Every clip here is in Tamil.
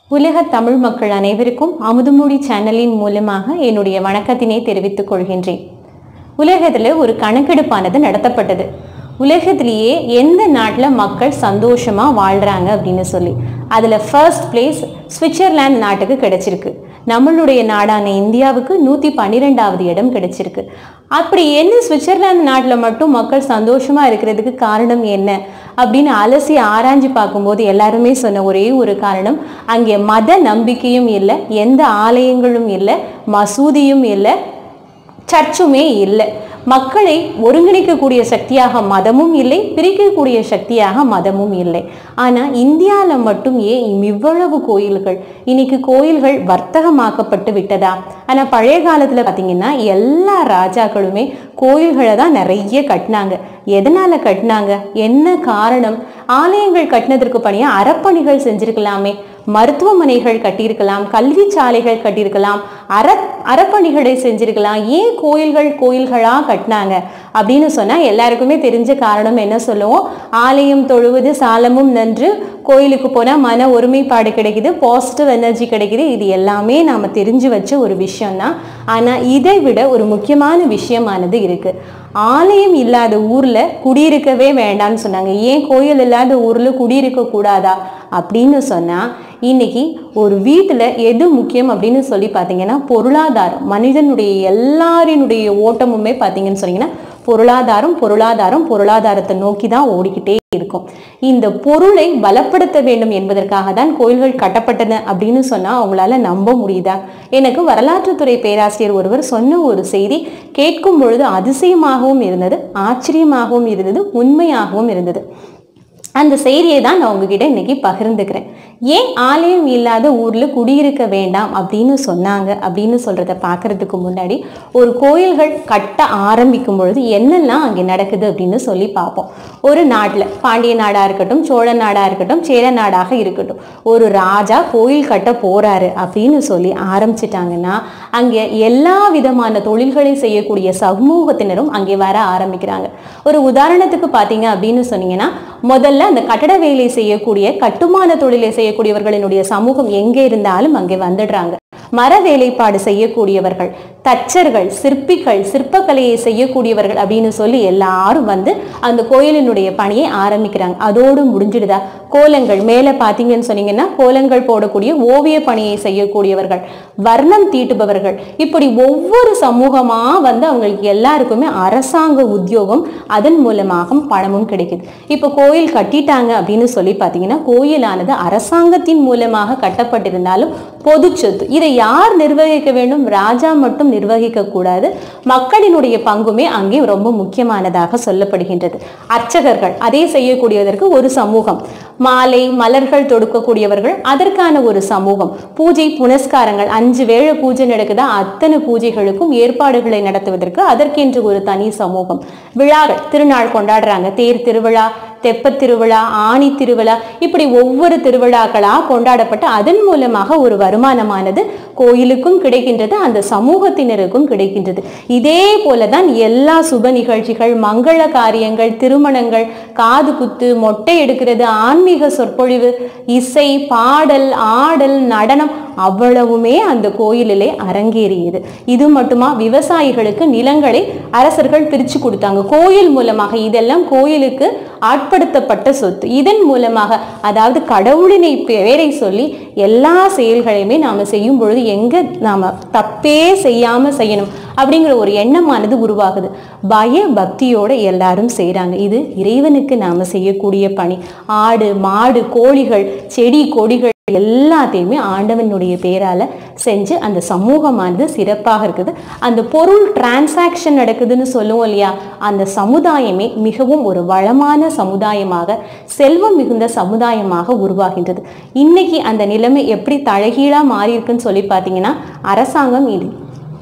உலக தமிழ் மக்கள் அனைவருக்கும் அமுதுமொழி சேனலின் மூலமாக என்னுடைய வணக்கத்தினை தெரிவித்துக் கொள்கின்றேன் உலகத்தில் ஒரு கணக்கெடுப்பானது நடத்தப்பட்டது உலகத்திலேயே எந்த நாட்டில் மக்கள் சந்தோஷமா வாழ்றாங்க அப்படின்னு சொல்லி அதில் ஃபர்ஸ்ட் பிளேஸ் சுவிட்சர்லாந்து நாட்டுக்கு கிடைச்சிருக்கு நம்மளுடைய நாடான இந்தியாவுக்கு நூற்றி பன்னிரெண்டாவது இடம் கிடைச்சிருக்கு அப்படி என்ன சுவிட்சர்லாந்து நாட்டில் மட்டும் மக்கள் சந்தோஷமா இருக்கிறதுக்கு காரணம் என்ன அப்படின்னு அலசி ஆராய்ஞ்சு பார்க்கும்போது எல்லாருமே சொன்ன ஒரே ஒரு காரணம் அங்கே மத நம்பிக்கையும் இல்லை எந்த ஆலயங்களும் இல்லை மசூதியும் இல்லை சர்ச்சுமே இல்லை மக்களை ஒருங்கிணைக்கக்கூடிய சக்தியாக மதமும் இல்லை பிரிக்கக்கூடிய சக்தியாக மதமும் இல்லை ஆனால் இந்தியாவில் மட்டும் ஏன் இவ்வளவு கோயில்கள் இன்னைக்கு கோயில்கள் வர்த்தகமாக்கப்பட்டு விட்டதா ஆனால் பழைய காலத்தில் பார்த்தீங்கன்னா எல்லா ராஜாக்களுமே கோயில்களை தான் நிறைய கட்டினாங்க எதனால கட்டினாங்க என்ன காரணம் ஆலயங்கள் கட்டினதற்கு பணியாக அறப்பணிகள் செஞ்சிருக்கலாமே மருத்துவமனைகள் கட்டியிருக்கலாம் கல்வி சாலைகள் கட்டியிருக்கலாம் அற அறப்பணிகளை செஞ்சிருக்கலாம் ஏன் கோயில்கள் கோயில்களாக கட்டினாங்க அப்படின்னு சொன்னால் எல்லாருக்குமே தெரிஞ்ச காரணம் என்ன சொல்லுவோம் ஆலயம் தொழுவது சாலமும் நன்று கோயிலுக்கு போனால் மன ஒருமைப்பாடு கிடைக்குது பாசிட்டிவ் எனர்ஜி கிடைக்குது இது எல்லாமே நாம் தெரிஞ்சு வச்ச ஒரு விஷயம்தான் ஆனால் இதை விட ஒரு முக்கியமான விஷயமானது இருக்குது ஆலயம் இல்லாத ஊரில் குடியிருக்கவே வேண்டாம்னு சொன்னாங்க ஏன் கோயில் இல்லாத ஊரில் குடியிருக்க கூடாதா அப்படின்னு சொன்னால் இன்னைக்கு ஒரு வீட்டில் எது முக்கியம் அப்படின்னு சொல்லி பார்த்தீங்கன்னா பொருளாதாரம் மனிதனுடைய எல்லாரினுடைய ஓட்டமுமே பார்த்தீங்கன்னு சொன்னீங்கன்னா பொருளாதாரம் பொருளாதாரம் பொருளாதாரத்தை நோக்கி தான் ஓடிக்கிட்டே இருக்கும் இந்த பொருளை பலப்படுத்த வேண்டும் என்பதற்காக தான் கோயில்கள் கட்டப்பட்டன அப்படின்னு சொன்னா அவங்களால நம்ப முடியுதா எனக்கு வரலாற்றுத்துறை பேராசிரியர் ஒருவர் சொன்ன ஒரு செய்தி கேட்கும் பொழுது அதிசயமாகவும் இருந்தது ஆச்சரியமாகவும் இருந்தது உண்மையாகவும் இருந்தது அந்த செய்தியை தான் நான் உங்ககிட்ட இன்னைக்கு பகிர்ந்துக்கிறேன் ஏன் ஆலயம் இல்லாத ஊர்ல குடியிருக்க வேண்டாம் அப்படின்னு சொன்னாங்க அப்படின்னு சொல்றத பார்க்கறதுக்கு முன்னாடி ஒரு கோயில்கள் கட்ட ஆரம்பிக்கும் பொழுது என்னெல்லாம் அங்கே நடக்குது அப்படின்னு சொல்லி பார்ப்போம் ஒரு நாட்டில் பாண்டிய நாடா இருக்கட்டும் சோழ நாடா இருக்கட்டும் சேர நாடாக இருக்கட்டும் ஒரு ராஜா கோயில் கட்ட போறாரு அப்படின்னு சொல்லி ஆரம்பிச்சிட்டாங்கன்னா அங்கே எல்லா விதமான தொழில்களை செய்யக்கூடிய சமூகத்தினரும் அங்கே வர ஆரம்பிக்கிறாங்க ஒரு உதாரணத்துக்கு பார்த்தீங்க அப்படின்னு சொன்னீங்கன்னா முதல்ல அந்த கட்டட வேலை செய்யக்கூடிய கட்டுமான தொழிலை செய்யக்கூடியவர்களினுடைய சமூகம் எங்கே இருந்தாலும் அங்கே வந்துடுறாங்க மர வேலைப்பாடு செய்யக்கூடியவர்கள் தச்சர்கள் சிற்பிகள் சிற்பக்கலையை செய்யக்கூடியவர்கள் அப்படின்னு சொல்லி எல்லாரும் வந்து அந்த கோயிலினுடைய பணியை ஆரம்பிக்கிறாங்க அதோடு முடிஞ்சிடுதா கோலங்கள் மேலே பார்த்தீங்கன்னு சொன்னீங்கன்னா கோலங்கள் போடக்கூடிய ஓவிய பணியை செய்யக்கூடியவர்கள் வர்ணம் தீட்டுபவர்கள் இப்படி ஒவ்வொரு சமூகமா வந்து அவங்களுக்கு எல்லாருக்குமே அரசாங்க உத்தியோகம் அதன் மூலமாக பணமும் கிடைக்குது இப்போ கோயில் கட்டிட்டாங்க அப்படின்னு சொல்லி பார்த்தீங்கன்னா கோயிலானது அரசாங்கத்தின் மூலமாக கட்டப்பட்டிருந்தாலும் பொது சொத்து இதை யார் நிர்வகிக்க வேண்டும் ராஜா மட்டும் நிர்வகிக்க கூடாது மக்களினுடைய பங்குமே அங்கே ரொம்ப முக்கியமானதாக சொல்லப்படுகின்றது அர்ச்சகர்கள் அதை செய்யக்கூடியதற்கு ஒரு சமூகம் மாலை மலர்கள் தொடுக்கக்கூடியவர்கள் அதற்கான ஒரு சமூகம் பூஜை புனஸ்காரங்கள் அஞ்சு வேளை பூஜை நடக்குதா அத்தனை பூஜைகளுக்கும் ஏற்பாடுகளை நடத்துவதற்கு அதற்கென்று ஒரு தனி சமூகம் விழாக்கள் திருநாள் கொண்டாடுறாங்க தேர் திருவிழா தெப்பத் திருவிழா ஆணி திருவிழா இப்படி ஒவ்வொரு திருவிழாக்களா கொண்டாடப்பட்டு அதன் மூலமாக ஒரு வருமானமானது கோயிலுக்கும் கிடைக்கின்றது அந்த சமூகத்தினருக்கும் கிடைக்கின்றது இதே போலதான் எல்லா சுப நிகழ்ச்சிகள் மங்கள காரியங்கள் திருமணங்கள் காது குத்து மொட்டை எடுக்கிறது ஆன்மீக சொற்பொழிவு இசை பாடல் ஆடல் நடனம் அவ்வளவுமே அந்த கோயிலிலே அரங்கேறியது இது மட்டுமா விவசாயிகளுக்கு நிலங்களை அரசர்கள் பிரிச்சு கொடுத்தாங்க கோயில் மூலமாக இதெல்லாம் கோயிலுக்கு ஆட்படுத்தப்பட்ட சொத்து இதன் மூலமாக அதாவது கடவுளினை பேரை சொல்லி எல்லா செயல்களையுமே நாம செய்யும் பொழுது எங்க நாம தப்பே செய்யாம செய்யணும் அப்படிங்கிற ஒரு எண்ணமானது உருவாகுது பய பக்தியோட எல்லாரும் செய்கிறாங்க இது இறைவனுக்கு நாம செய்யக்கூடிய பணி ஆடு மாடு கோழிகள் செடி கொடிகள் எல்லாத்தையுமே ஆண்டவனுடைய பேரால செஞ்சு அந்த சமூகமானது சிறப்பாக இருக்குது அந்த பொருள் டிரான்சாக்ஷன் நடக்குதுன்னு சொல்லுவோம் இல்லையா அந்த சமுதாயமே மிகவும் ஒரு வளமான சமுதாயமாக செல்வம் மிகுந்த சமுதாயமாக உருவாகின்றது இன்னைக்கு அந்த நிலைமை எப்படி தழகீழா மாறி இருக்குன்னு சொல்லி பார்த்தீங்கன்னா அரசாங்கம் இது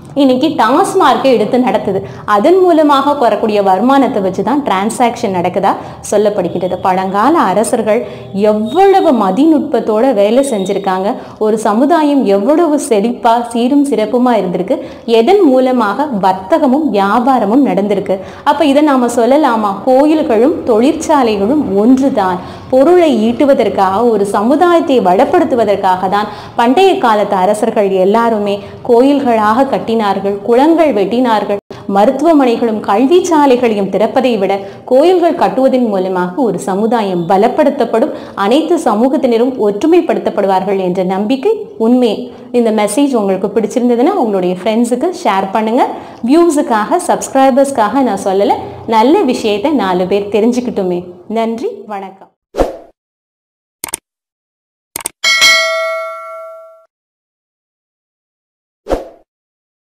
இன்னைக்கு டாஸ்மார்க்கை எடுத்து நடத்துது அதன் மூலமாக வரக்கூடிய வருமானத்தை வச்சு தான் டிரான்சாக்ஷன் நடக்குதா சொல்லப்படுகிறது பழங்கால அரசர்கள் எவ்வளவு மதிநுட்பத்தோட வேலை செஞ்சிருக்காங்க ஒரு சமுதாயம் எவ்வளவு செழிப்பா சீரும் சிறப்புமா இருந்திருக்கு எதன் மூலமாக வர்த்தகமும் வியாபாரமும் நடந்திருக்கு அப்ப இதை நாம சொல்லலாமா கோயில்களும் தொழிற்சாலைகளும் ஒன்றுதான் பொருளை ஈட்டுவதற்காக ஒரு சமுதாயத்தை வளப்படுத்துவதற்காக தான் பண்டைய காலத்து அரசர்கள் எல்லாருமே கோயில்களாக கட்டினார்கள் குளங்கள் வெட்டினார்கள் மருத்துவமனைகளும் கல்வி சாலைகளையும் திறப்பதை விட கோயில்கள் கட்டுவதன் மூலமாக ஒரு சமுதாயம் பலப்படுத்தப்படும் அனைத்து சமூகத்தினரும் ஒற்றுமைப்படுத்தப்படுவார்கள் என்ற நம்பிக்கை உண்மை இந்த மெசேஜ் உங்களுக்கு பிடிச்சிருந்ததுன்னா உங்களுடைய ஃப்ரெண்ட்ஸுக்கு ஷேர் பண்ணுங்க வியூஸுக்காக சப்ஸ்கிரைபர்ஸ்க்காக நான் சொல்லலை நல்ல விஷயத்தை நாலு பேர் தெரிஞ்சுக்கிட்டுமே நன்றி வணக்கம்